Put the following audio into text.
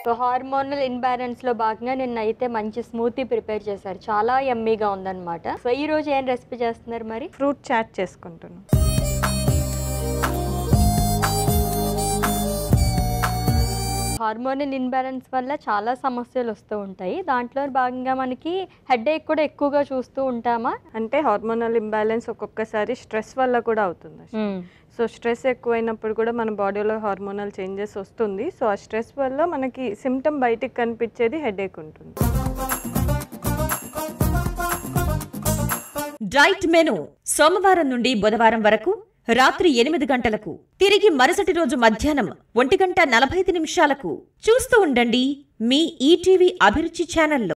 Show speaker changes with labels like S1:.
S1: so hormonal imbalance లో భాగంగా నిన్న అయితే మంచి స్మూతీ ప్రిపేర్ చేశారు చాలా ఎమ్మీగా ఉందన్నమాట సో ఈ రోజు ఏం రెసిపీ చేస్తున్నారు మరి
S2: ఫ్రూట్ చాట్ చేసుకుంటున్నాం
S1: హార్మోనల్ ఇన్బ్యాలెన్స్ వల్ల చాలా సమస్యలు వస్తూ ఉంటాయి దాంట్లో భాగంగా మనకి హెడేక్ కూడా ఎక్కువగా చూస్తూ ఉంటామా
S2: అంటే హార్మోనల్ ఇంబ్యాలెన్స్ ఒక్కొక్కసారి స్ట్రెస్ వల్ల కూడా అవుతుంది సో స్ట్రెస్ ఎక్కువైనప్పుడు కూడా మన బాడీలో హార్మోనల్ చేంజెస్ వస్తుంది సో ఆ స్ట్రెస్ వల్ల మనకి సిమ్టమ్ బయటికి కనిపించేది హెడేక్ ఉంటుంది
S3: డైట్ మెను సోమవారం నుండి బుధవారం వరకు రాత్రి ఎనిమిది గంటలకు తిరిగి మరుసటి రోజు మధ్యాహ్నం ఒంటి గంట నలభై ఐదు నిమిషాలకు చూస్తూ ఉండండి మీ ఈటీవీ అభిరుచి ఛానల్లో